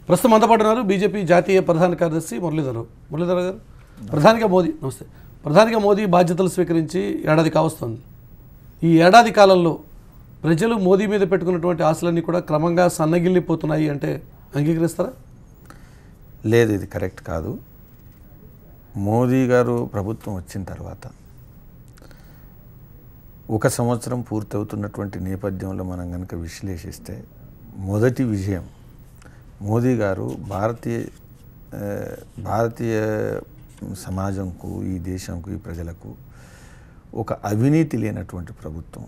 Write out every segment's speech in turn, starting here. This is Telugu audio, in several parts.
ప్రస్తుతం అంతపడుతున్నారు బీజేపీ జాతీయ ప్రధాన కార్యదర్శి మురళీధర్ మురళీధర్ గారు ప్రధానిగా మోదీ నమస్తే ప్రధానిగా మోదీ బాధ్యతలు స్వీకరించి ఏడాది కావస్తోంది ఈ ఏడాది కాలంలో ప్రజలు మోదీ మీద పెట్టుకున్నటువంటి ఆశలన్నీ కూడా క్రమంగా సన్నగిల్లిపోతున్నాయి అంటే అంగీకరిస్తారా లేదు ఇది కరెక్ట్ కాదు మోదీ గారు ప్రభుత్వం వచ్చిన తర్వాత ఒక సంవత్సరం పూర్తవుతున్నటువంటి నేపథ్యంలో మనం కనుక విశ్లేషిస్తే మొదటి విజయం మోదీ గారు భారతీయ ఆ, భారతీయ సమాజంకు ఈ దేశంకు ఈ ప్రజలకు ఒక అవినీతి లేనటువంటి ప్రభుత్వం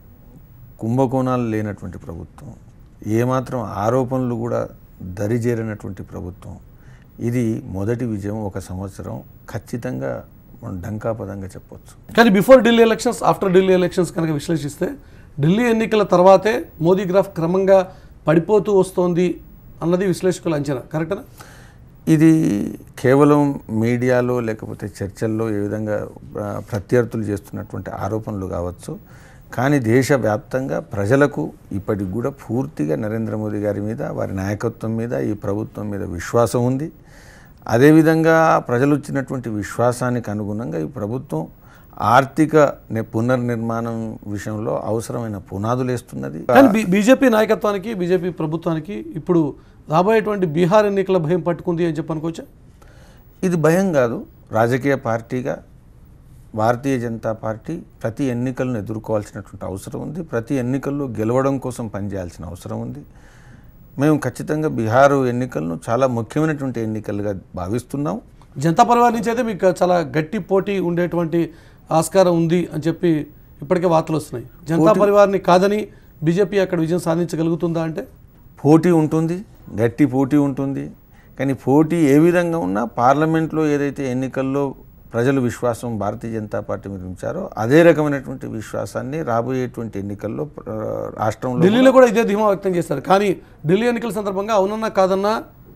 కుంభకోణాలు లేనటువంటి ప్రభుత్వం ఏమాత్రం ఆరోపణలు కూడా దరిజేరినటువంటి ప్రభుత్వం ఇది మొదటి విజయం ఒక సంవత్సరం ఖచ్చితంగా మనం డంకాపదంగా చెప్పొచ్చు కానీ before Delhi elections after Delhi elections కనుక విశ్లేషిస్తే ఢిల్లీ ఎన్నికల తర్వాతే మోదీ గ్రాఫ్ క్రమంగా పడిపోతూ వస్తోంది అన్నది విశ్లేషకుల అంచనా కరెక్టనా ఇది కేవలం మీడియాలో లేకపోతే చర్చల్లో ఏ విధంగా ఆ, ప్రత్యర్థులు చేస్తున్నటువంటి ఆరోపణలు కావచ్చు కానీ దేశవ్యాప్తంగా ప్రజలకు ఇప్పటికి కూడా పూర్తిగా నరేంద్ర మోదీ గారి మీద వారి నాయకత్వం మీద ఈ ప్రభుత్వం మీద విశ్వాసం ఉంది అదేవిధంగా ప్రజలు ఇచ్చినటువంటి విశ్వాసానికి అనుగుణంగా ఈ ప్రభుత్వం ఆర్థిక ని- పునర్నిర్మాణం విషయంలో అవసరమైన పునాదులు వేస్తున్నది కానీ బీ- బీజేపీ నాయకత్వానికి బీజేపీ ప్రభుత్వానికి ఇప్పుడు రాబోయేటువంటి బీహార్ ఎన్నికల భయం పట్టుకుంది అని చెప్పి అనుకోవచ్చా ఇది భయం కాదు రాజకీయ పార్టీగా భారతీయ జనతా పార్టీ ప్రతి ఎన్నికలను ఎదుర్కోవాల్సినటువంటి అవసరం ఉంది ప్రతి ఎన్నికల్లో గెలవడం కోసం పనిచేయాల్సిన అవసరం ఉంది మేము ఖచ్చితంగా బీహారు ఎన్నికలను చాలా ముఖ్యమైనటువంటి ఎన్నికలుగా భావిస్తున్నాం జనతా పరివార్ నుంచి అయితే మీకు చాలా గట్టి పోటీ ఉండేటువంటి ఆస్కారం ఉంది అని చెప్పి ఇప్పటికే వార్తలు వస్తున్నాయి జనతా పరివార్ని కాదని బీజేపీ అక్కడ విజయం సాధించగలుగుతుందా అంటే పోటీ ఉంటుంది గట్టి పోటీ ఉంటుంది కానీ పోటీ ఏ విధంగా ఉన్నా పార్లమెంట్లో ఏదైతే ఎన్నికల్లో ప్రజలు విశ్వాసం భారతీయ జనతా పార్టీ మీద ఉంచారో అదే రకమైనటువంటి విశ్వాసాన్ని రాబోయేటువంటి ఎన్నికల్లో ఆ, రాష్ట్రంలో ఢిల్లీలో కూడా ఇదే ధీమా వ్యక్తం చేశారు కానీ ఢిల్లీ ఎన్నికల సందర్భంగా అవునన్నా కాదన్నా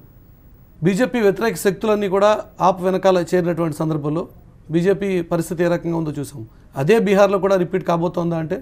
బీజేపీ వ్యతిరేక శక్తులన్నీ కూడా ఆప్ వెనకాల చేరినటువంటి సందర్భంలో బీజేపీ పరిస్థితి ఏ రకంగా ఉందో చూసాం అదే బీహార్లో కూడా రిపీట్ కాబోతోందా అంటే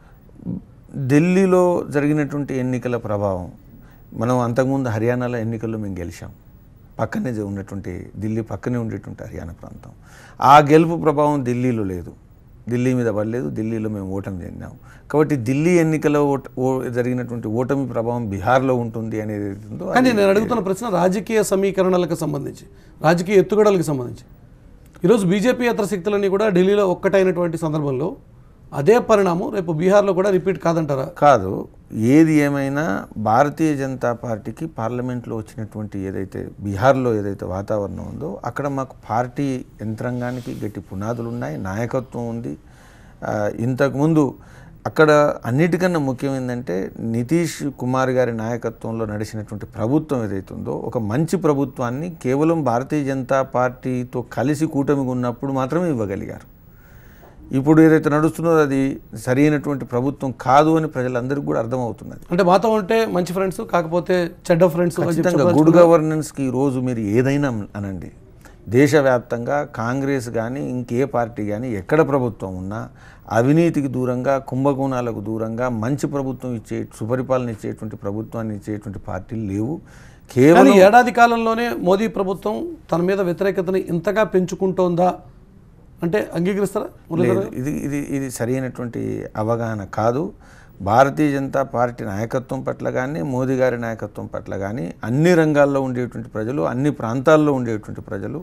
ఢిల్లీలో జరిగినటువంటి ఎన్నికల ప్రభావం మనం అంతకుముందు హర్యానాలో ఎన్నికల్లో మేము గెలిచాం పక్కనే జ- ఉన్నటువంటి ఢిల్లీ పక్కనే ఉండేటువంటి హర్యానా ప్రాంతం ఆ గెలుపు ప్రభావం ఢిల్లీలో లేదు ఢిల్లీ మీద పడలేదు ఢిల్లీలో మేము ఓటమి చెందాం కాబట్టి ఢిల్లీ ఎన్నికలో ఓట ఓ- జరిగినటువంటి ఓటమి ప్రభావం బీహార్లో ఉంటుంది అనేది ఏదైతే ఉందో కానీ నేను అడుగుతున్న ప్రశ్న రాజకీయ సమీకరణలకు సంబంధించి రాజకీయ ఎత్తుగడలకు సంబంధించి ఈరోజు బీజేపీ ఇతర శక్తులన్నీ కూడా ఢిల్లీలో ఒక్కటైనటువంటి సందర్భంలో అదే పరిణామం రేపు బీహార్లో కూడా రిపీట్ కాదంటారా కాదు ఏది ఏమైనా భారతీయ జనతా పార్టీకి పార్లమెంట్లో వచ్చినటువంటి ఏదైతే బీహార్లో ఏదైతే వాతావరణం ఉందో అక్కడ మాకు పార్టీ యంత్రాంగానికి గట్టి పునాదులు ఉన్నాయి నాయకత్వం ఉంది ఆ, ఇంతకుముందు అక్కడ అన్నిటికన్నా ముఖ్యం ఏంటంటే నితీష్ కుమార్ గారి నాయకత్వంలో నడిచినటువంటి ప్రభుత్వం ఏదైతే ఉందో ఒక మంచి ప్రభుత్వాన్ని కేవలం భారతీయ జనతా పార్టీతో కలిసి కూటమిగా ఉన్నప్పుడు మాత్రమే ఇవ్వగలిగారు ఇప్పుడు ఏదైతే నడుస్తున్నదో అది సరైనటువంటి ప్రభుత్వం కాదు అని ప్రజలందరికీ కూడా అర్థమవుతున్నది అంటే మాతో ఉంటే మంచి ఫ్రెండ్స్ కాకపోతే చెడ్డ ఫ్రెండ్స్ అని చెప్పి ఖచ్చితంగా గుడ్ గవర్నెన్స్కి ఈరోజు మీరు ఏదైనా అనండి దేశవ్యాప్తంగా కాంగ్రెస్ కానీ ఇంకే పార్టీ కానీ ఎక్కడ ప్రభుత్వం ఉన్నా అవినీతికి దూరంగా కుంభకోణాలకు దూరంగా మంచి ప్రభుత్వం ఇచ్చే సుపరిపాలన ఇచ్చేటువంటి ప్రభుత్వాన్ని ఇచ్చేటువంటి పార్టీలు లేవు కేవలం కానీ ఏడాది కాలంలోనే మోదీ ప్రభుత్వం తన మీద వ్యతిరేకతని ఇంతగా పెంచుకుంటోందా అంటే అంగీకరిస్తారా మురళీధర్ లేదు ఇది ఇది ఇది సరైనటువంటి అవగాహన కాదు భారతీయ జనతా పార్టీ నాయకత్వం పట్ల కానీ మోదీ గారి నాయకత్వం పట్ల కానీ అన్ని రంగాల్లో ఉండేటువంటి ప్రజలు అన్ని ప్రాంతాల్లో ఉండేటువంటి ప్రజలు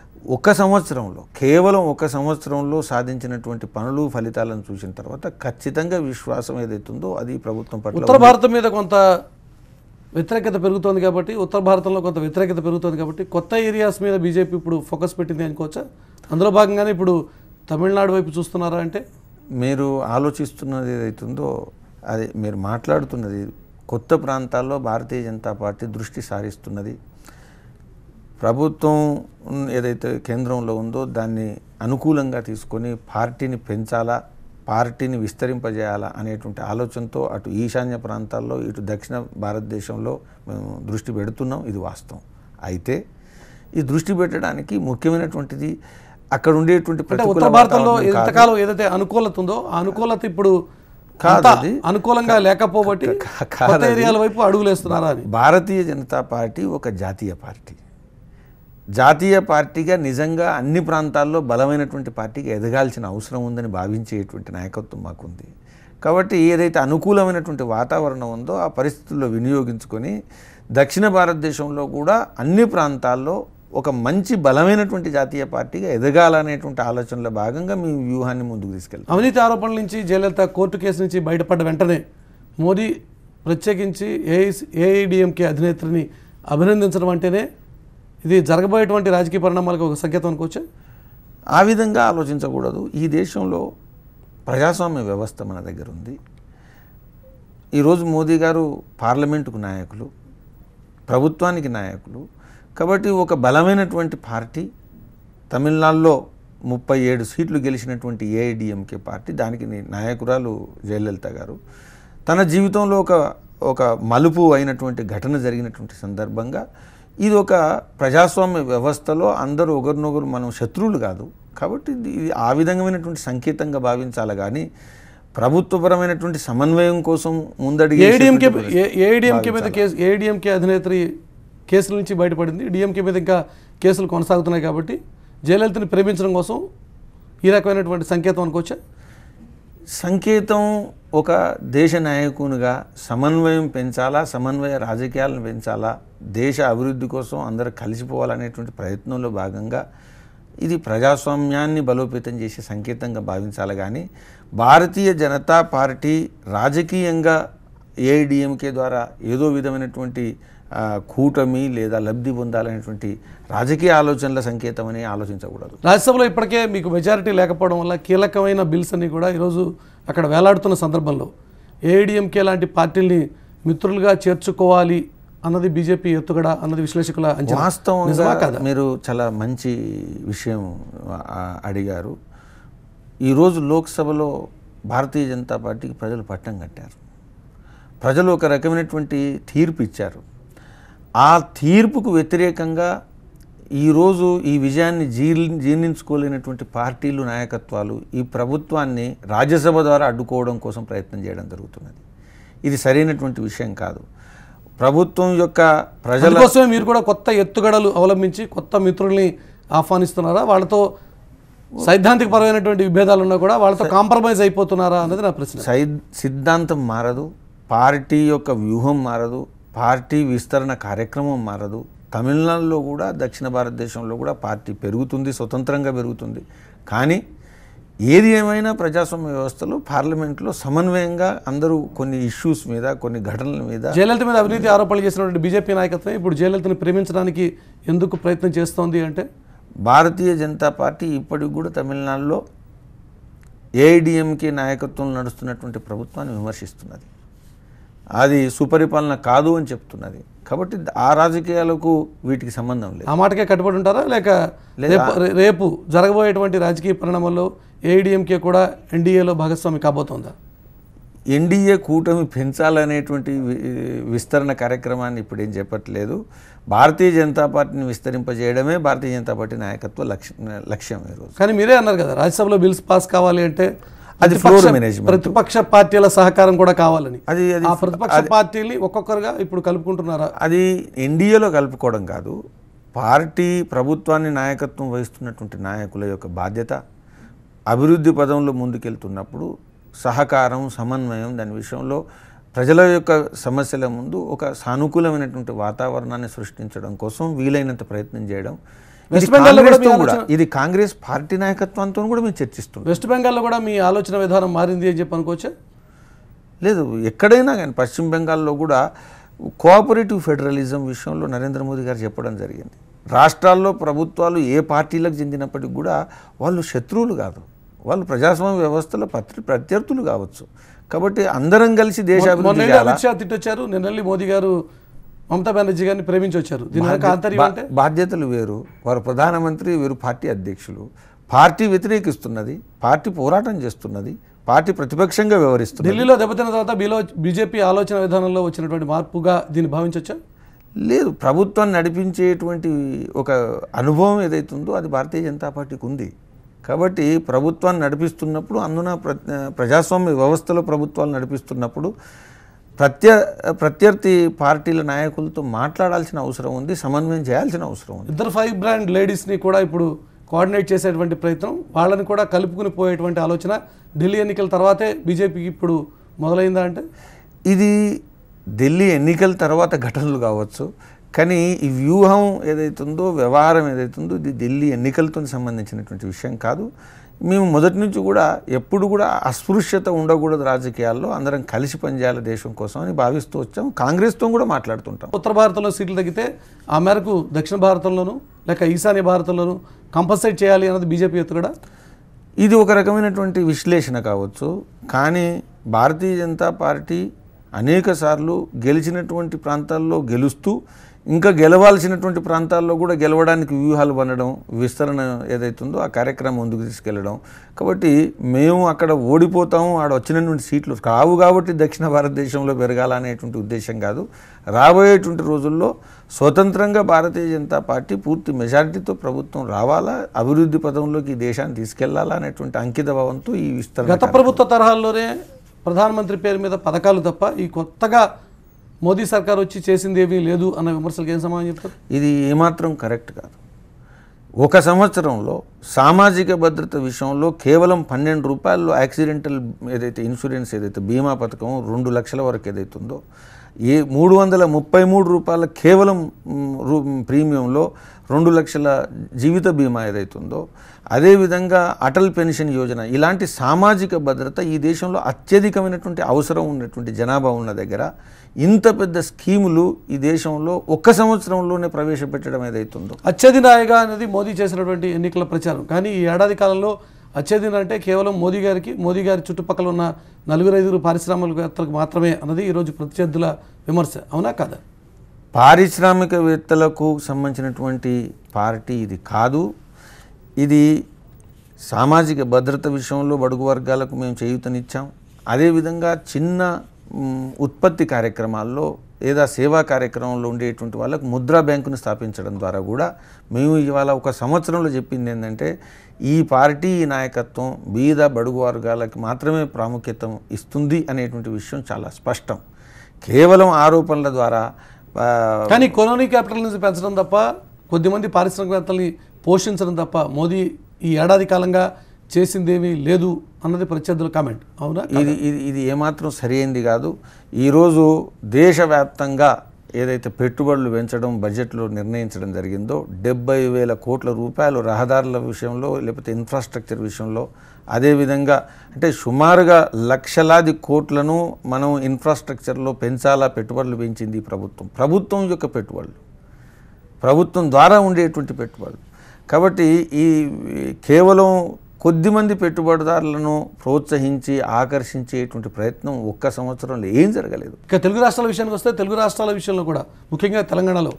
ఒక సంవత్సరంలో కేవలం ఒక సంవత్సరంలో సాధించినటువంటి పనులు ఫలితాలను చూసిన తర్వాత ఖచ్చితంగా విశ్వాసం ఏదైతుందో అది ఈ ప్రభుత్వం పట్ల ఉత్తర భారతం మీద కొంత వ్యతిరేకత పెరుగుతోంది కాబట్టి ఉత్తర భారతంలో కొంత వ్యతిరేకత పెరుగుతోంది కాబట్టి కొత్త ఏరియాస్ మీద బీజేపీ ఇప్పుడు ఫోకస్ పెట్టింది అనుకోవచ్చా అందులో భాగంగానే ఇప్పుడు తమిళనాడు వైపు చూస్తున్నారా అంటే మీరు ఆలోచిస్తున్నది ఏదైతుందో అది మీరు మాట్లాడుతున్నది కొత్త ప్రాంతాల్లో భారతీయ జనతా పార్టీ దృష్టి సారిస్తున్నది ప్రభుత్వం ఏదైతే కేంద్రంలో ఉందో దాన్ని అనుకూలంగా తీసుకొని పార్టీని పెంచాలా పార్టీని విస్తరింపజేయాలా అనేటువంటి ఆలోచనతో అటు ఈశాన్య ప్రాంతాల్లో ఇటు దక్షిణ భారతదేశంలో మేము దృష్టి పెడుతున్నాం ఇది వాస్తవం అయితే ఈ దృష్టి పెట్టడానికి ముఖ్యమైనటువంటిది అక్కడ ఉండేటువంటి అంటే ప్రతికూల ఉత్తర భారతంలో వాతావరణం కాదు. ఎంతకాలం ఏదైతే అనుకూలత ఉందో ఆ అనుకూలత ఇప్పుడు కాదు అంతా అది. అనుకూలంగా లేకపోబట్టి కా- కాదు కొత్త అది. ఏరియాల వైపు అడుగులేస్తున్నారా అని భారతీయ జనతా పార్టీ ఒక జాతీయ పార్టీ జాతీయ పార్టీగా నిజంగా అన్ని ప్రాంతాల్లో బలమైనటువంటి పార్టీగా ఎదగాల్సిన అవసరం ఉందని భావించేటువంటి నాయకత్వం మాకుంది కాబట్టి ఏదైతే అనుకూలమైనటువంటి వాతావరణం ఉందో ఆ పరిస్థితుల్లో వినియోగించుకొని దక్షిణ భారతదేశంలో కూడా అన్ని ప్రాంతాల్లో ఒక మంచి బలమైనటువంటి జాతీయ పార్టీగా ఎదగాలనేటువంటి ఆలోచనలో భాగంగా మీ వ్యూహాన్ని ముందుకు తీసుకెళ్తాం అవినీతి ఆరోపణల నుంచి జయలలిత కోర్టు కేసు నుంచి బయటపడ్డ వెంటనే మోదీ ప్రత్యేకించి ఏఐసి ఏఐడిఎంకే అధినేత్రిని అభినందించడం అంటేనే ఇది జరగబోయేటువంటి రాజకీయ పరిణామాలకు ఒక సంకేతం అనుకోవచ్చు ఆ విధంగా ఆలోచించకూడదు ఈ దేశంలో ప్రజాస్వామ్య వ్యవస్థ మన దగ్గర ఉంది ఈరోజు మోదీ గారు పార్లమెంటుకు నాయకులు ప్రభుత్వానికి నాయకులు కాబట్టి ఒక బలమైనటువంటి పార్టీ తమిళనాడులో ముప్పై ఏడు సీట్లు గెలిచినటువంటి ఏఐడిఎంకే పార్టీ దానికి ని- నాయకురాలు జయలలిత గారు తన జీవితంలో ఒక ఒక మలుపు అయినటువంటి ఘటన జరిగినటువంటి సందర్భంగా ఇది ఒక ప్రజాస్వామ్య వ్యవస్థలో అందరూ ఒకరినొకరు మనం శత్రువులు కాదు కాబట్టి ఇది ఇది ఆ విధమైనటువంటి సంకేతంగా భావించాలి కానీ ప్రభుత్వపరమైనటువంటి సమన్వయం కోసం ముందడిగే ఏఐడిఎంకే ఏఐడిఎంకే మీద కేసు ఏఐడిఎంకే అధినేత్రి కేసుల నుంచి బయటపడింది డిఎంకే మీద ఇంకా కేసులు కొనసాగుతున్నాయి కాబట్టి జయలలితని ప్రేమించడం కోసం ఈ రకమైనటువంటి సంకేతం అనుకోవచ్చా సంకేతం ఒక దేశ నాయకునిగా సమన్వయం పెంచాలా సమన్వయ రాజకీయాలను పెంచాలా దేశ అభివృద్ధి కోసం అందరూ కలిసిపోవాలనేటువంటి ప్రయత్నంలో భాగంగా ఇది ప్రజాస్వామ్యాన్ని బలోపేతం చేసే సంకేతంగా భావించాలి కానీ భారతీయ జనతా పార్టీ రాజకీయంగా ఏఐడిఎంకే ద్వారా ఏదో విధమైనటువంటి ఆ, కూటమి లేదా లబ్ధి పొందాలనేటువంటి రాజకీయ ఆలోచనల సంకేతమని ఆలోచించకూడదు రాజ్యసభలో ఇప్పటికే మీకు మెజారిటీ లేకపోవడం వల్ల కీలకమైన బిల్స్ అన్ని కూడా ఈరోజు అక్కడ వేలాడుతున్న సందర్భంలో ఏఐడిఎంకే లాంటి పార్టీల్ని మిత్రులుగా చేర్చుకోవాలి అన్నది బీజేపీ ఎత్తుగడ అన్నది విశ్లేషకుల అంచనా నిజమా వాస్తవంగా కాదా మీరు చాలా మంచి విషయం ఆ, అడిగారు ఈరోజు లోక్సభలో భారతీయ జనతా పార్టీకి ప్రజలు పట్టం కట్టారు ప్రజలు ఒక రకమైనటువంటి తీర్పు ఇచ్చారు ఆ తీర్పుకు వ్యతిరేకంగా ఈరోజు ఈ విజయాన్ని జీర్ జీర్ణించుకోలేనటువంటి పార్టీలు నాయకత్వాలు ఈ ప్రభుత్వాన్ని రాజ్యసభ ద్వారా అడ్డుకోవడం కోసం ప్రయత్నం చేయడం జరుగుతున్నది ఇది సరైనటువంటి విషయం కాదు ప్రభుత్వం యొక్క ప్రజల అందుకోసమే మీరు కూడా కొత్త ఎత్తుగడలు అవలంబించి కొత్త మిత్రుల్ని ఆహ్వానిస్తున్నారా వాళ్ళతో సైద్ధాంతిక పరమైనటువంటి విభేదాలు ఉన్నా కూడా వాళ్ళతో కాంప్రమైజ్ అయిపోతున్నారా అన్నది నా ప్రశ్న సై సిద్ధాంతం మారదు పార్టీ యొక్క వ్యూహం మారదు పార్టీ విస్తరణ కార్యక్రమం మారదు తమిళనాడులో కూడా దక్షిణ భారతదేశంలో కూడా పార్టీ పెరుగుతుంది స్వతంత్రంగా పెరుగుతుంది కానీ ఏది ఏమైనా ప్రజాస్వామ్య వ్యవస్థలో పార్లమెంట్లో సమన్వయంగా అందరూ కొన్ని ఇష్యూస్ మీద కొన్ని ఘటనల మీద జయలలిత మీద అవినీతి ఆరోపణలు చేసినటువంటి బీజేపీ నాయకత్వం ఇప్పుడు జయలలితని ప్రేమించడానికి ఎందుకు ప్రయత్నం చేస్తోంది అంటే భారతీయ జనతా పార్టీ ఇప్పటికి కూడా తమిళనాడులో ఏఐడిఎంకే నాయకత్వం నడుస్తున్నటువంటి ప్రభుత్వాన్ని విమర్శిస్తున్నది అది సుపరిపాలన కాదు అని చెప్తున్నది కాబట్టి ఆ రాజకీయాలకు వీటికి సంబంధం లేదు ఆ మాటకే కట్టుబడి ఉంటారా లేక రేపు రేపు జరగబోయేటువంటి రాజకీయ పరిణామాల్లో ఏఐడిఎంకే కూడా ఎన్డీఏలో భాగస్వామి కాబోతోందా ఎన్డీఏ కూటమి పెంచాలనేటువంటి వి- విస్తరణ కార్యక్రమాన్ని ఇప్పుడు ఏం చెప్పట్లేదు భారతీయ జనతా పార్టీని విస్తరింపజేయడమే భారతీయ జనతా పార్టీ నాయకత్వ లక్ష్యం లక్ష్యం ఈరోజు కానీ మీరే అన్నారు కదా రాజ్యసభలో బిల్స్ పాస్ కావాలి అంటే అది ప్రతిపక్ష- floor management. ప్రతిపక్ష పార్టీల సహకారం కూడా కావాలని అది అది ఆ ప్రతిపక్ష పార్టీల్ని ఒక్కొక్కరుగా ఇప్పుడు కలుపుకుంటున్నారా అది ఎన్డీఏలో కలుపుకోవడం కాదు పార్టీ ప్రభుత్వాన్ని నాయకత్వం వహిస్తున్నటువంటి నాయకుల యొక్క బాధ్యత అభివృద్ధి పదంలో ముందుకెళ్తున్నప్పుడు సహకారం సమన్వయం దాని విషయంలో ప్రజల యొక్క సమస్యల ముందు ఒక సానుకూలమైనటువంటి వాతావరణాన్ని సృష్టించడం కోసం వీలైనంత ప్రయత్నం చేయడం ఇది వెస్ట్ బెంగాల్లో కూడా మీ కాంగ్రెస్తో కూడా ఇది కాంగ్రెస్ పార్టీ నాయకత్వంతో కూడా మేము చర్చిస్తున్నాం వెస్ట్ బెంగాల్లో కూడా మీ ఆలోచన విధానం మారింది అని చెప్పి అనుకోవచ్చా లేదు ఎక్కడైనా కానీ పశ్చిమ బెంగాల్లో కూడా కోఆపరేటివ్ ఫెడరలిజం విషయంలో నరేంద్ర మోదీ గారు చెప్పడం జరిగింది రాష్ట్రాల్లో ప్రభుత్వాలు ఏ పార్టీలకు చెందినప్పటికి కూడా వాళ్ళు శత్రువులు కాదు వాళ్ళు ప్రజాస్వామ్య వ్యవస్థలో పత్రి ప్రత్యర్థులు కావచ్చు కాబట్టి అందరం కలిసి దేశాభివృద్ధి మొన్న చేయాలా అమిత్ షా తిట్టొచ్చారు నిన్నెల్లి మోదీ గారు మమతా బెనర్జీ గారిని ప్రేమించి వచ్చారు దీని వెనక ఆంతర్యం అంటే బా- బాధ్యతలు వేరు వారు ప్రధానమంత్రి వీరు పార్టీ అధ్యక్షులు పార్టీ వ్యతిరేకిస్తున్నది పార్టీ పోరాటం చేస్తున్నది పార్టీ ప్రతిపక్షంగా వ్యవహరిస్తున్నది ఢిల్లీలో దెబ్బతిన్న తర్వాత బీలో బీజేపీ ఆలోచన విధానంలో వచ్చినటువంటి మార్పుగా దీన్ని భావించవచ్చా లేదు ప్రభుత్వాన్ని నడిపించేటువంటి ఒక అనుభవం ఏదైతే ఉందో అది భారతీయ జనతా పార్టీకి ఉంది కాబట్టి ప్రభుత్వాన్ని నడిపిస్తున్నప్పుడు అందున ప్ర ప్రజాస్వామ్య వ్యవస్థలో ప్రభుత్వాలు నడిపిస్తున్నప్పుడు ప్రత్య ప్రత్యర్థి పార్టీల నాయకులతో మాట్లాడాల్సిన అవసరం ఉంది సమన్వయం చేయాల్సిన అవసరం ఉంది ఇద్దరు ఫైవ్ బ్రాండ్ లేడీస్ని కూడా ఇప్పుడు కోఆర్డినేట్ చేసేటువంటి ప్రయత్నం వాళ్ళని కూడా కలుపుకుని పోయేటువంటి ఆలోచన ఢిల్లీ ఎన్నికల తర్వాతే బీజేపీకి ఇప్పుడు మొదలైందా అంటే ఇది ఢిల్లీ ఎన్నికల తర్వాత ఘటనలు కావచ్చు కానీ ఈ వ్యూహం ఏదైతుందో వ్యవహారం ఏదైతుందో ఇది ఢిల్లీ ఎన్నికలతో సంబంధించినటువంటి విషయం కాదు మేము మొదటి నుంచి కూడా ఎప్పుడు కూడా అస్పృశ్యత ఉండకూడదు రాజకీయాల్లో అందరం కలిసి పనిచేయాలి దేశం కోసం అని భావిస్తూ వచ్చాం కాంగ్రెస్తో కూడా మాట్లాడుతుంటాం ఉత్తర భారతంలో సీట్లు తగ్గితే ఆ మేరకు దక్షిణ భారతంలోను లేక ఈశాన్య భారతంలోను కంపల్సరీ చేయాలి అన్నది బీజేపీ ఎత్తుగడ ఇది ఒక రకమైనటువంటి విశ్లేషణ కావచ్చు కానీ భారతీయ జనతా పార్టీ అనేక సార్లు గెలిచినటువంటి ప్రాంతాల్లో గెలుస్తూ ఇంకా గెలవాల్సినటువంటి ప్రాంతాల్లో కూడా గెలవడానికి వ్యూహాలు పండడం విస్తరణ ఏదైతుందో ఆ కార్యక్రమం ముందుకు తీసుకెళ్ళడం కాబట్టి మేము అక్కడ ఓడిపోతాము ఆడ వచ్చినటువంటి సీట్లు కావు కాబట్టి దక్షిణ భారతదేశంలో పెరగాలనేటువంటి ఉద్దేశం కాదు రాబోయేటువంటి రోజుల్లో స్వతంత్రంగా భారతీయ జనతా పార్టీ పూర్తి మెజారిటీతో ప్రభుత్వం రావాలా అభివృద్ధి పదంలోకి ఈ దేశాన్ని తీసుకెళ్లాలా అనేటువంటి అంకిత భావంతో ఈ విస్తరణ గత ప్రభుత్వ తరహాల్లోనే ప్రధానమంత్రి పేరు మీద పథకాలు తప్ప ఈ కొత్తగా మోదీ సర్కార్ వచ్చి చేసింది ఏమీ లేదు అన్న విమర్శలకు ఏం సమాధానం చెప్తారు ఇది ఏమాత్రం కరెక్ట్ కాదు ఒక సంవత్సరంలో సామాజిక భద్రత విషయంలో కేవలం పన్నెండు రూపాయల్లో యాక్సిడెంటల్ ఏదైతే ఇన్సూరెన్స్ ఏదైతే బీమా పథకం రెండు లక్షల వరకు ఏదైతే ఉందో ఏ మూడు వందల ముప్పై మూడు రూపాయల కేవలం మ్, రూ- ప్రీమియంలో రెండు లక్షల జీవిత బీమా ఏదైతే ఉందో అదేవిధంగా అటల్ పెన్షన్ యోజన ఇలాంటి సామాజిక భద్రత ఈ దేశంలో అత్యధికమైనటువంటి అవసరం ఉన్నటువంటి జనాభా ఉన్న దగ్గర ఇంత పెద్ద స్కీములు ఈ దేశంలో ఒక్క సంవత్సరంలోనే ప్రవేశపెట్టడం ఏదైతుందో అత్యధినాయగా అనేది మోదీ చేసినటువంటి ఎన్నికల ప్రచారం కానీ ఈ ఏడాది కాలంలో అత్యధిన అంటే కేవలం మోదీ గారికి మోదీ గారి చుట్టుపక్కల ఉన్న నలుగురు ఐదుగురు పారిశ్రామికవేత్తలకు మాత్రమే అన్నది ఈరోజు ప్రత్యర్థుల విమర్శ అవునా కాదా పారిశ్రామికవేత్తలకు సంబంధించినటువంటి పార్టీ ఇది కాదు ఇది సామాజిక భద్రత విషయంలో బడుగు వర్గాలకు మేము చేయూతనిచ్చాం అదేవిధంగా చిన్న మ్, ఉత్పత్తి కార్యక్రమాల్లో లేదా సేవా కార్యక్రమంలో ఉండేటువంటి వాళ్ళకు ముద్రా బ్యాంకును స్థాపించడం ద్వారా కూడా మేము ఇవాళ ఒక సంవత్సరంలో చెప్పింది ఏంటంటే ఈ పార్టీ ఈ నాయకత్వం బీద బడుగు వర్గాలకు మాత్రమే ప్రాముఖ్యత ఇస్తుంది అనేటువంటి విషయం చాలా స్పష్టం కేవలం ఆరోపణల ద్వారా ఆ, కానీ కొలోనీ క్యాపిటల్ నుంచి పెంచడం తప్ప కొద్దిమంది పారిశ్రామికవేత్తల్ని పోషించడం తప్ప మోదీ ఈ ఏడాది కాలంగా చేసిందేమీ లేదు అన్నది ప్రత్యర్థుల కామెంట్ అవునా ఇది ఇది ఇది ఏమాత్రం సరైంది కాదు ఈరోజు దేశవ్యాప్తంగా ఏదైతే పెట్టుబడులు పెంచడం బడ్జెట్లో నిర్ణయించడం జరిగిందో డెబ్బై వేల కోట్ల రూపాయలు రహదారుల విషయంలో లేకపోతే ఇన్ఫ్రాస్ట్రక్చర్ విషయంలో అదేవిధంగా అంటే సుమారుగా లక్షలాది కోట్లను మనం ఇన్ఫ్రాస్ట్రక్చర్లో పెంచాలా పెట్టుబడులు పెంచింది ఈ ప్రభుత్వం ప్రభుత్వం యొక్క పెట్టుబడులు ప్రభుత్వం ద్వారా ఉండేటువంటి పెట్టుబడులు కాబట్టి ఈ కేవలం కొద్దిమంది పెట్టుబడిదారులను ప్రోత్సహించి ఆకర్షించేటువంటి ప్రయత్నం ఒక్క సంవత్సరంలో ఏం జరగలేదు ఇక తెలుగు రాష్ట్రాల విషయానికి వస్తే తెలుగు రాష్ట్రాల విషయంలో కూడా ముఖ్యంగా తెలంగాణలో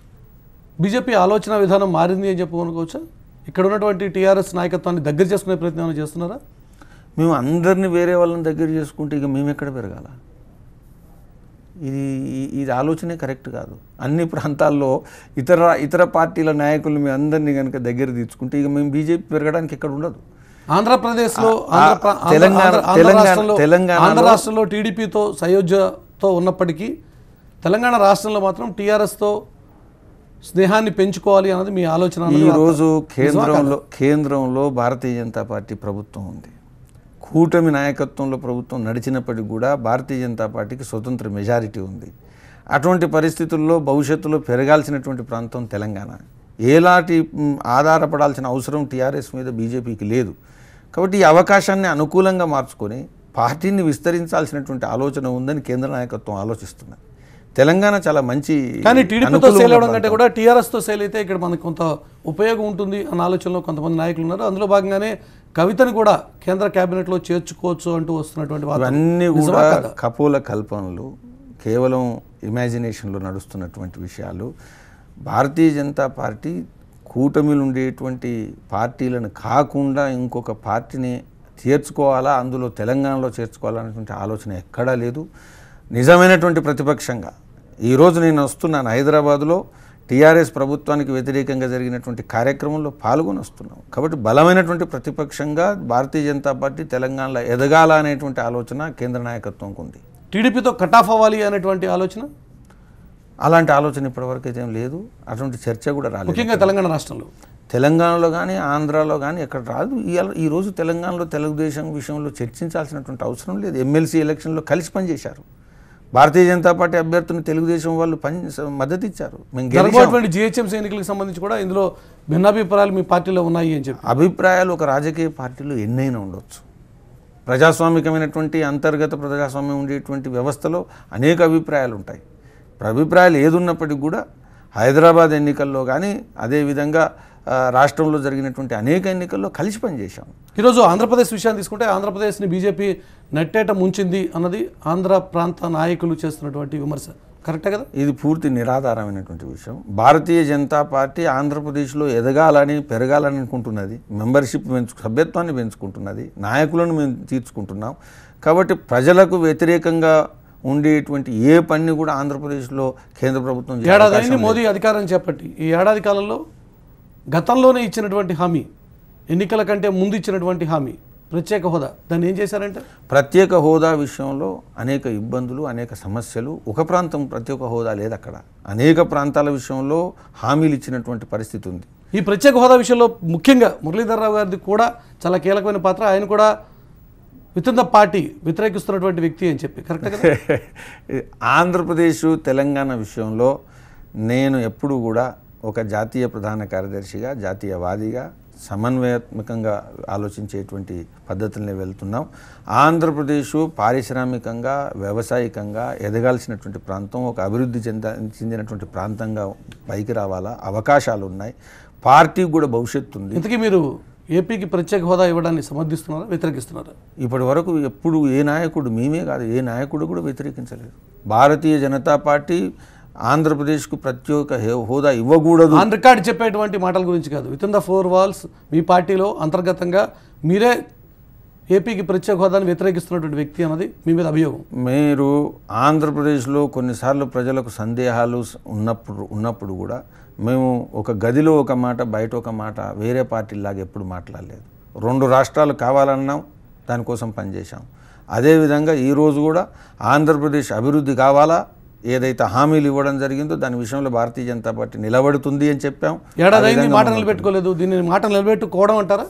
బీజేపీ ఆలోచన విధానం మారింది అని చెప్పుకోనుకోవచ్చా ఇక్కడ ఉన్నటువంటి టీఆర్ఎస్ నాయకత్వాన్ని దగ్గర చేసుకునే ప్రయత్నం ఏమైనా చేస్తున్నారా మేము అందరిని వేరే వాళ్ళని దగ్గర చేసుకుంటే ఇక మేము ఎక్కడ పెరగాల ఇది ఈ- ఇది ఆలోచనే కరెక్ట్ కాదు అన్ని ప్రాంతాల్లో ఇతర ఇతర పార్టీల నాయకులు మీ అందరినీ కనుక దగ్గర తీసుకుంటే ఇక మేము బీజేపీ పెరగడానికి ఎక్కడ ఉండదు ఆంధ్రప్రదేశ్లో ఆ- ఆంధ్ర ప్రా- ఆంధ్ర- తెలంగాణ- ఆంధ్ర- ఆంధ్ర తెలంగాణ- రాష్ట్రంలో- తెలంగాణలో- ఆంధ్ర రాష్ట్రంలో టీడీపీతో సయోధ్యతో ఉన్నప్పటికీ తెలంగాణ రాష్ట్రంలో మాత్రం టీఆర్ఎస్తో స్నేహాన్ని పెంచుకోవాలి అన్నది మీ ఆలోచన అన్నది ఈరోజు వార్త. కేంద్రంలో కేంద్రంలో భారతీయ జనతా పార్టీ ప్రభుత్వం ఉంది కూటమి నాయకత్వంలో ప్రభుత్వం నడిచినప్పటికీ కూడా భారతీయ జనతా పార్టీకి స్వతంత్ర మెజారిటీ ఉంది అటువంటి పరిస్థితుల్లో భవిష్యత్తులో పెరగాల్సినటువంటి ప్రాంతం తెలంగాణ ఏలాంటి మ్, ఆధారపడాల్సిన అవసరం టీఆర్ఎస్ మీద బీజేపీకి లేదు కాబట్టి ఈ అవకాశాన్ని అనుకూలంగా మార్చుకొని పార్టీని విస్తరించాల్సినటువంటి ఆలోచన ఉందని కేంద్ర నాయకత్వం ఆలోచిస్తున్నది తెలంగాణ చాలా మంచి కానీ టీడీపీతో అనుకూలమైన సేల్ అవడం ప్రాంతం. కంటే కూడా టీఆర్ఎస్తో సేల్ అయితే ఇక్కడ మనకు కొంత ఉపయోగం ఉంటుంది అన్న ఆలోచనలో కొంతమంది నాయకులు ఉన్నారు అందులో భాగంగానే కవితను కూడా కేంద్ర కేబినెట్లో చేర్చుకోవచ్చు అంటూ వస్తున్నటువంటి వార్తలు. ఇవన్నీ నిజమా కూడా కాదా? కపోల కల్పనలు కేవలం ఇమాజినేషన్లో నడుస్తున్నటువంటి విషయాలు భారతీయ జనతా పార్టీ కూటమిలు ఉండేటువంటి పార్టీలను కాకుండా ఇంకొక పార్టీని చేర్చుకోవాలా అందులో తెలంగాణలో చేర్చుకోవాలనేటువంటి ఆలోచన ఎక్కడా లేదు నిజమైనటువంటి ప్రతిపక్షంగా ఈరోజు నేను వస్తున్నాను హైదరాబాద్లో టీఆర్ఎస్ ప్రభుత్వానికి వ్యతిరేకంగా జరిగినటువంటి కార్యక్రమంలో పాల్గొని వస్తున్నాం కాబట్టి బలమైనటువంటి ప్రతిపక్షంగా భారతీయ జనతా పార్టీ తెలంగాణలో ఎదగాల అనేటువంటి ఆలోచన కేంద్ర నాయకత్వంకు ఉంది టీడీపీతో కట్ ఆఫ్ అవ్వాలి అనేటువంటి ఆలోచన అలాంటి ఆలోచన ఇప్పటివరకు అయితే ఏం లేదు అటువంటి చర్చ కూడా రాలేదు ముఖ్యంగా తెలంగాణ రాష్ట్రంలో తెలంగాణలో కానీ ఆంధ్రాలో కానీ ఎక్కడ రాదు ఇవాళ ఈరోజు తెలంగాణలో తెలుగుదేశం విషయంలో చర్చించాల్సినటువంటి అవసరం లేదు ఎమ్మెల్సీ ఎలక్షన్లో కలిసి పనిచేశారు భారతీయ జనతా పార్టీ అభ్యర్థిని తెలుగుదేశం వాళ్ళు పని మద్దతు ఇచ్చారు మేము గెలిచాం జరగబోయేటువంటి జిహెచ్ఎంసీ ఎన్నికలకు సంబంధించి కూడా ఇందులో భిన్నాభిప్రాయాలు మీ పార్టీలో ఉన్నాయి అని చెప్పి అభిప్రాయాలు ఒక రాజకీయ పార్టీలో ఎన్నైనా ఉండొచ్చు ప్రజాస్వామికమైనటువంటి అంతర్గత ప్రజాస్వామ్యం ఉండేటువంటి వ్యవస్థలో అనేక అభిప్రాయాలు ఉంటాయి ఇప్పుడు అభిప్రాయాలు ఏదున్నప్పటికీ కూడా హైదరాబాద్ ఎన్నికల్లో కానీ అదేవిధంగా ఆ, రాష్ట్రంలో జరిగినటువంటి అనేక ఎన్నికల్లో కలిసి పనిచేశాం ఈరోజు ఆంధ్రప్రదేశ్ విషయాన్ని తీసుకుంటే ఆంధ్రప్రదేశ్ని బీజేపీ నెట్టేట ముంచింది అన్నది ఆంధ్ర ప్రాంత నాయకులు చేస్తున్నటువంటి విమర్శ కరెక్టే కదా ఇది పూర్తి నిరాధారమైనటువంటి విషయం భారతీయ జనతా పార్టీ ఆంధ్రప్రదేశ్లో ఎదగాలని పెరగాలని అనుకుంటున్నది మెంబర్షిప్ పెంచు సభ్యత్వాన్ని పెంచుకుంటున్నది నాయకులను మేము తీర్చుకుంటున్నాం కాబట్టి ప్రజలకు వ్యతిరేకంగా ఉండేటువంటి ఏ పని కూడా ఆంధ్రప్రదేశ్లో కేంద్ర ప్రభుత్వం చేసే ఏడాది అవకాశం అయింది మోదీ అధికారం చేపట్టి ఈ ఏడాది కాలంలో గతంలోనే ఇచ్చినటువంటి హామీ ఎన్నికల కంటే ముందు ఇచ్చినటువంటి హామీ ప్రత్యేక హోదా దాన్ని ఏం చేశారంటే ప్రత్యేక హోదా విషయంలో అనేక ఇబ్బందులు అనేక సమస్యలు ఒక ప్రాంతం ప్రత్యేక హోదా లేదు అక్కడ అనేక ప్రాంతాల విషయంలో హామీలు ఇచ్చినటువంటి పరిస్థితి ఉంది ఈ ప్రత్యేక హోదా విషయంలో ముఖ్యంగా మురళీధరరావు గారిది కూడా చాలా కీలకమైన పాత్ర ఆయన కూడా విత్ ఇన్ ద పార్టీ వ్యతిరేకిస్తున్నటువంటి వ్యక్తి అని చెప్పి కరెక్ట్ కదా ఆంధ్రప్రదేశ్ తెలంగాణ విషయంలో నేను ఎప్పుడు కూడా ఒక జాతీయ ప్రధాన కార్యదర్శిగా జాతీయవాదిగా సమన్వయాత్మకంగా ఆలోచించేటువంటి పద్ధతులనే వెళ్తున్నాం ఆంధ్రప్రదేశ్ పారిశ్రామికంగా వ్యవసాయకంగా ఎదగాల్సినటువంటి ప్రాంతం ఒక అభివృద్ధి చెంద చెందినటువంటి ప్రాంతంగా పైకి రావాలా అవకాశాలు ఉన్నాయి పార్టీకి కూడా భవిష్యత్తు ఉంది ఇంతకీ మీరు ఏపీకి ప్రత్యేక హోదా ఇవ్వడాన్ని సమర్థిస్తున్నారా వ్యతిరేకిస్తున్నారా ఇప్పటి వరకు ఎప్పుడు ఏ నాయకుడు మేమే కాదు ఏ నాయకుడు కూడా వ్యతిరేకించలేదు భారతీయ జనతా పార్టీ ఆంధ్రప్రదేశ్కు ప్రత్యేక హే- హోదా ఇవ్వకూడదు ఆన్ రికార్డ్ చెప్పేటువంటి మాటల గురించి కాదు within the four walls మీ పార్టీలో అంతర్గతంగా మీరే ఏపీకి ప్రత్యేక హోదాని వ్యతిరేకిస్తున్నటువంటి వ్యక్తి అన్నది మీ మీద అభియోగం మీరు ఆంధ్రప్రదేశ్లో కొన్నిసార్లు ప్రజలకు సందేహాలు స- ఉన్నప్పుడు ఉన్నప్పుడు కూడా మేము ఒక గదిలో ఒక మాట బయట ఒక మాట వేరే పార్టీలాగా ఎప్పుడు మాట్లాడలేదు రెండు రాష్ట్రాలు కావాలన్నాం దానికోసం పనిచేశాం అదేవిధంగా ఈరోజు కూడా ఆంధ్రప్రదేశ్ అభివృద్ధి కావాలా ఏదైతే హామీలు ఇవ్వడం జరిగిందో దాని విషయంలో భారతీయ జనతా పార్టీ నిలబడుతుంది అని చెప్పాం ఏడాది అయింది మాట నిలబెట్టుకోలేదు దీన్ని మాట నిలబెట్టుకోవడం అంటారా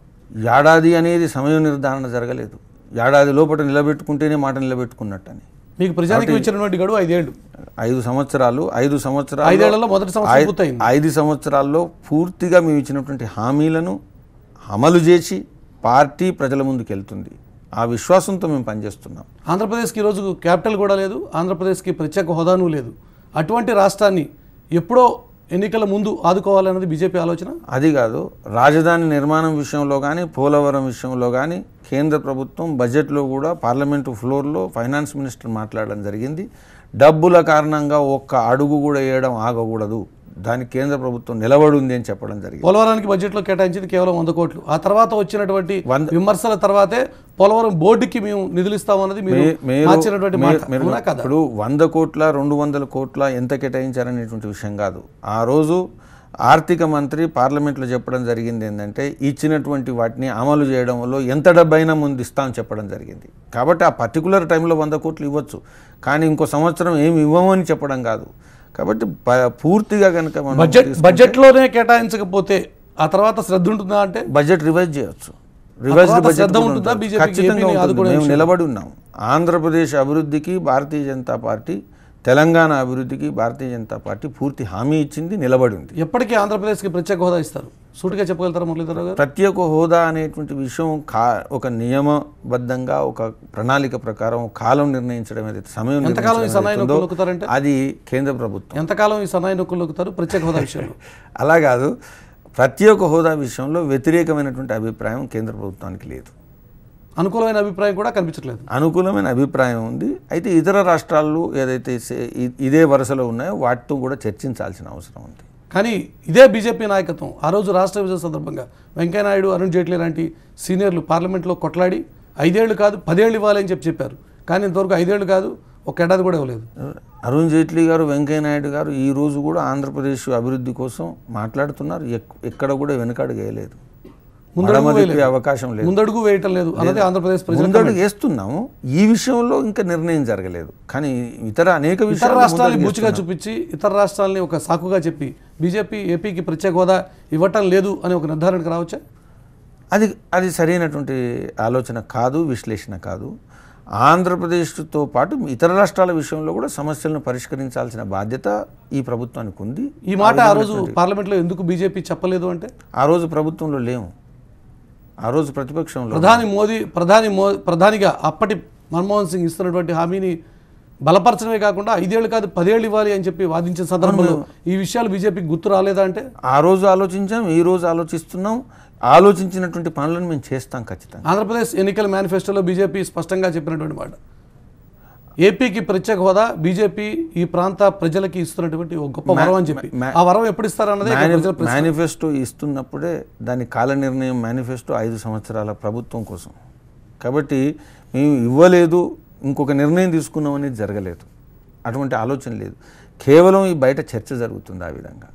ఏడాది అనేది సమయం నిర్ధారణ జరగలేదు ఏడాది లోపల నిలబెట్టుకుంటేనే మాట నిలబెట్టుకున్నట్టని మీకు ప్రజానికి ఇచ్చినటువంటి గడువు ఐదేళ్లు ఐదు సంవత్సరాలు ఐదు సంవత్సరాలు ఐదేళ్లలో మొదటి సంవత్సరం పూర్తయింది ఐదు సంవత్సరాల్లో పూర్తిగా మేము ఇచ్చినటువంటి హామీలను అమలు చేసి పార్టీ ప్రజల ముందుకు వెళ్తుంది ఆ విశ్వాసంతో మేము పనిచేస్తున్నాం ఆంధ్రప్రదేశ్కి ఈరోజు క్యాపిటల్ కూడా లేదు ఆంధ్రప్రదేశ్కి ప్రత్యేక హోదాను లేదు అటువంటి రాష్ట్రాన్ని ఎప్పుడో ఎన్నికల ముందు ఆదుకోవాలన్నది బీజేపీ ఆలోచన అది కాదు రాజధాని నిర్మాణం విషయంలో కానీ పోలవరం విషయంలో కానీ కేంద్ర ప్రభుత్వం బడ్జెట్లో కూడా పార్లమెంటు ఫ్లోర్లో ఫైనాన్స్ మినిస్టర్ మాట్లాడడం జరిగింది డబ్బుల కారణంగా ఒక్క అడుగు కూడా వేయడం ఆగకూడదు దానికి కేంద్ర ప్రభుత్వం నిలబడి ఉంది అని చెప్పడం జరిగింది పోలవరానికి బడ్జెట్లో కేటాయించింది కేవలం వంద కోట్లు ఆ తర్వాత వచ్చినటువంటి వంద- విమర్శల తర్వాతే పోలవరం బోర్డుకి మేము నిధులు ఇస్తామన్నది మీరు మీ- మీరు మార్చినటువంటి మాట మీరు- అవునా కదా ఇప్పుడు వంద కోట్ల రెండు వందల కోట్ల ఎంత కేటాయించారనేటువంటి విషయం కాదు ఆ రోజు ఆర్థిక మంత్రి పార్లమెంట్లో చెప్పడం జరిగింది ఏంటంటే ఇచ్చినటువంటి వాటిని అమలు చేయడంలో ఎంత డబ్బైనా ముందు ఇస్తామని చెప్పడం జరిగింది కాబట్టి ఆ పర్టికులర్ టైంలో వంద కోట్లు ఇవ్వచ్చు కానీ ఇంకో సంవత్సరం ఏమి ఇవ్వమని చెప్పడం కాదు కాబట్టి ప- పూర్తిగా కనుక మనం బడ్జెట్ బడ్జెట్లోనే కేటాయించకపోతే ఆ తర్వాత శ్రద్ధ ఉంటుందా అంటే బడ్జెట్ రివైజ్ చేయొచ్చు రివైజ్ తర్వాత బడ్జెట్ శ్రద్ధ కూడా ఉంటుందా ఉంటుంది. బీజేపీకి ఖచ్చితంగా ఏపీని ఉంటుంది. ఆదుకునే మేము విషయంలో? నిలబడి ఉన్నాం ఆంధ్రప్రదేశ్ అభివృద్ధికి భారతీయ జనతా పార్టీ తెలంగాణ అభివృద్ధికి భారతీయ జనతా పార్టీ పూర్తి హామీ ఇచ్చింది నిలబడి ఉంది ఎప్పటికీ ఆంధ్రప్రదేశ్కి ప్రత్యేక హోదా ఇస్తారు సూటిగా చెప్పగలుగుతారా మురళీధరరావు గారు ప్రత్యేక హోదా అనేటువంటి విషయం కా ఒక నియమబద్ధంగా ఒక ప్రణాళిక ప్రకారం కాలం నిర్ణయించడం ఏదైతే సమయం ఎంతకాలం ఈ నిర్ణయించడం సన్నాయి ఏదైతుందో, నొక్కులు నొక్కుతారంటే అది కేంద్ర ప్రభుత్వం ఎంతకాలం ఈ సన్నాయి నొక్కులు నొక్కుతారు ప్రత్యేక హోదా విషయంలో అలా కాదు ప్రత్యేక హోదా విషయంలో వ్యతిరేకమైనటువంటి అభిప్రాయం కేంద్ర ప్రభుత్వానికి లేదు అనుకూలమైన అభిప్రాయం కూడా కనిపించట్లేదు అనుకూలమైన అభిప్రాయం ఉంది అయితే ఇతర రాష్ట్రాలు ఏదైతే సే- ఇ- ఇదే వరుసలో ఉన్నాయో వాటితో కూడా చర్చించాల్సిన అవసరం ఉంది కానీ ఇదే బీజేపీ నాయకత్వం ఆ రోజు రాష్ట్ర విభజన సందర్భంగా వెంకయ్యనాయుడు అరుణ్ జైట్లీ లాంటి సీనియర్లు పార్లమెంట్లో కొట్లాడి ఐదేళ్లు కాదు పదేళ్ళు ఇవ్వాలని చెప్పి చెప్పారు కానీ ఇంతవరకు ఐదేళ్లు కాదు ఒక ఏడాది కూడా ఇవ్వలేదు అరుణ్ జైట్లీ గారు వెంకయ్య నాయుడు గారు ఈ రోజు కూడా ఆంధ్రప్రదేశ్ అభివృద్ధి కోసం మాట్లాడుతున్నారు ఎక్- ఎక్కడ కూడా వెనకడుగు వేయలేదు ముందడుగు మడమ తిప్పే వేయలేదు. అవకాశం లేదు ముందడుగు వేయటం లేదు అన్నది ఆంధ్రప్రదేశ్ ప్రజలు ముందడుగు వేస్తున్నాము ఈ విషయంలో ఇంకా నిర్ణయం జరగలేదు కానీ ఇతర అనేక ఇతర విషయాలు రాష్ట్రాలని ముందడుగు బూచిగా చూపించి ఇతర రాష్ట్రాలని ఒక సాకుగా చెప్పి బీజేపీ ఏపీకి ప్రత్యేక హోదా ఇవ్వటం లేదు అని ఒక నిర్ధారణకు రావచ్చా అది అది సరైనటువంటి ఆలోచన కాదు విశ్లేషణ కాదు ఆంధ్రప్రదేశ్తో పాటు ఇతర రాష్ట్రాల విషయంలో కూడా సమస్యలను పరిష్కరించాల్సిన బాధ్యత ఈ ప్రభుత్వానికి ఉంది ఈ మాట ఆ రోజు పార్లమెంట్లో ఎందుకు బీజేపీ చెప్పలేదు అంటే ఆ రోజు ప్రభుత్వంలో లేము ఆ రోజు ప్రతిపక్షంలో ప్రధాని మోదీ ప్రధాని మో ప్రధానిగా అప్పటి మన్మోహన్ సింగ్ ఇస్తున్నటువంటి హామీని బలపరచడమే కాకుండా ఐదేళ్ళు కాదు పదేళ్ళు ఇవ్వాలి అని చెప్పి వాదించిన సందర్భంలో ఈ విషయాలు బీజేపీకి గుర్తు రాలేదా అంటే ఆ రోజు ఆలోచించాం ఈ రోజు ఆలోచిస్తున్నాం ఆలోచించినటువంటి పనులను మేము చేస్తాం ఖచ్చితంగా ఆంధ్రప్రదేశ్ ఎన్నికల మేనిఫెస్టోలో బీజేపీ స్పష్టంగా చెప్పినటువంటి మాట ఏపీకి ప్రత్యేక హోదా బీజేపీ ఈ ప్రాంత ప్రజలకి ఇస్తున్నటువంటి ఒక గొప్ప వరం అని చెప్పి మా- ఆ వరం ఎప్పుడు ఇస్తారన్నదే ఇక్కడ ప్రజల ప్రశ్న. మేనిఫెస్టో ఇస్తున్నప్పుడే దాని కాల నిర్ణయం మేనిఫెస్టో ఐదు సంవత్సరాల ప్రభుత్వం కోసం కాబట్టి మేము ఇవ్వలేదు ఇంకొక నిర్ణయం తీసుకున్నాం అనేది జరగలేదు అటువంటి ఆలోచన లేదు కేవలం ఈ బయట చర్చ జరుగుతుంది ఆ విధంగా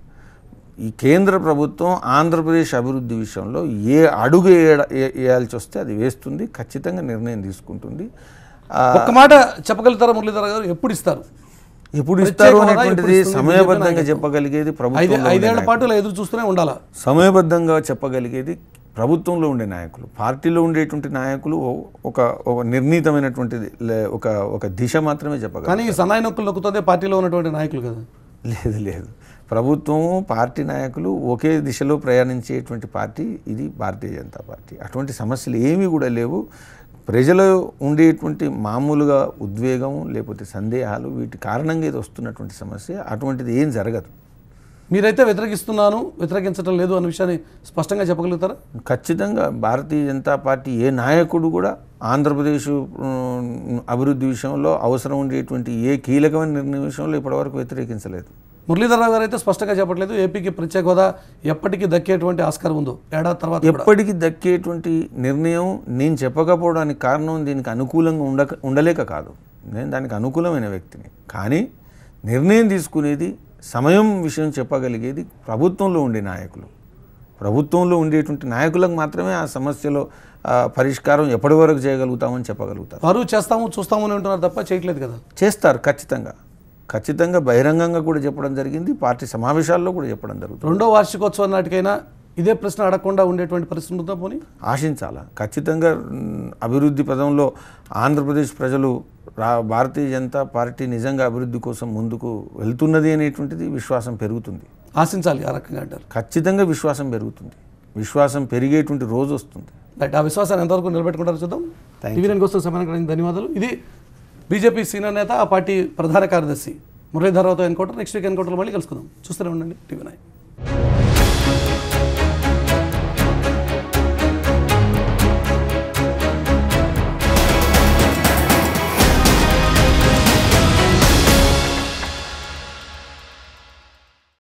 ఈ కేంద్ర ప్రభుత్వం ఆంధ్రప్రదేశ్ అభివృద్ధి విషయంలో ఏ అడుగు వేయ- వే- వేయాల్సి వస్తే అది వేస్తుంది ఖచ్చితంగా నిర్ణయం తీసుకుంటుంది ఆ, ఒక్క మాట చెప్పగలుగుతారా మురళీధర గారు ఎప్పుడు ఇస్తారు ఎప్పుడు ప్రత్యేక ఇస్తారు హోదా అనేటువంటిది ఎప్పుడు ఇస్తుంది సమయబద్ధంగా బీజేపీ చెప్పగలిగేది ఐదే ప్రభుత్వం ఐదేళ్ల పాటు ఇలా ఎదురు చూస్తూనే ఉండాలా సమయబద్ధంగా చెప్పగలిగేది ప్రభుత్వంలో ఉండే నాయకులు పార్టీలో ఉండేటువంటి నాయకులు ఒక ఒక నిర్ణీతమైనటువంటిది లే- ఒక ఒక దిశ మాత్రమే చెప్పగలరు కానీ ఈ సన్నాయి నొక్కులు నొక్కుతుందే పార్టీలో ఉన్నటువంటి నాయకులు కదా లేదు లేదు ప్రభుత్వము పార్టీ నాయకులు ఒకే దిశలో ప్రయాణించేటువంటి పార్టీ ఇది భారతీయ జనతా పార్టీ అటువంటి సమస్యలు ఏమీ కూడా లేవు ప్రజలు ఉండేటువంటి మామూలుగా ఉద్వేగం లేకపోతే సందేహాలు వీటి కారణంగా ఇది వస్తున్నటువంటి సమస్య అటువంటిది ఏం జరగదు మీరైతే వ్యతిరేకిస్తున్నాను వ్యతిరేకించడం లేదు అన్న విషయాన్ని స్పష్టంగా చెప్పగలుగుతారా ఖచ్చితంగా భారతీయ జనతా పార్టీ ఏ నాయకుడు కూడా ఆంధ్రప్రదేశ్ ఉమ్, అభివృద్ధి విషయంలో అవసరం ఉండేటువంటి ఏ కీలకమైన నిర్ణయం విషయంలో ఇప్పటివరకు వ్యతిరేకించలేదు మురళీధరరావు గారు అయితే స్పష్టంగా చెప్పట్లేదు ఏపీకి ప్రత్యేక హోదా ఎప్పటికీ దక్కేటువంటి ఆస్కారం ఉందో ఏడాది తర్వాత కూడా. ఎప్పటికీ దక్కేటువంటి నిర్ణయం నేను చెప్పకపోవడానికి కారణం దీనికి అనుకూలంగా ఉండక ఉండలేక కాదు నేను దానికి అనుకూలమైన వ్యక్తిని కానీ నిర్ణయం తీసుకునేది సమయం విషయం చెప్పగలిగేది ప్రభుత్వంలో ఉండే నాయకులు ప్రభుత్వంలో ఉండేటువంటి నాయకులకు మాత్రమే ఆ సమస్యలో ఆ, పరిష్కారం ఎప్పటి వరకు చేయగలుగుతామని చెప్పగలుగుతారు వారు చేస్తాము చూస్తాము అని అంటున్నారు తప్ప చేయట్లేదు కదా చేస్తారు ఖచ్చితంగా ఖచ్చితంగా బహిరంగంగా కూడా చెప్పడం జరిగింది పార్టీ సమావేశాల్లో కూడా చెప్పడం జరుగుతుంది రెండో వార్షికోత్సవం నాటికైనా ఇదే ప్రశ్న అడగకుండా ఉండేటువంటి పరిస్థితి ఉందా పోనీ ఆశించాలా ఖచ్చితంగా మ్, అభివృద్ధి పదంలో ఆంధ్రప్రదేశ్ ప్రజలు రా భారతీయ జనతా పార్టీ నిజంగా అభివృద్ధి కోసం ముందుకు వెళ్తున్నది అనేటువంటిది విశ్వాసం పెరుగుతుంది ఆశించాలి ఆ రకంగా అంటారు ఖచ్చితంగా విశ్వాసం పెరుగుతుంది విశ్వాసం పెరిగేటువంటి రోజు వస్తుంది రైట్ ఆ విశ్వాసాన్ని ఎంతవరకు నిలబెట్టుకుంటారో చూద్దాం టీవీ నైన్ కోసం సమయానికి రావడానికి ధన్యవాదాలు ఇది బీజేపీ సీనియర్ నేత ఆ పార్టీ ప్రధాన కార్యదర్శి మురళీధరరావుతో ఎన్కౌంటర్ నెక్స్ట్ వీక్ ఎన్కౌంటర్లో మళ్ళీ కలుసుకుందాం చూస్తూనే ఉండండి టీవీ నైన్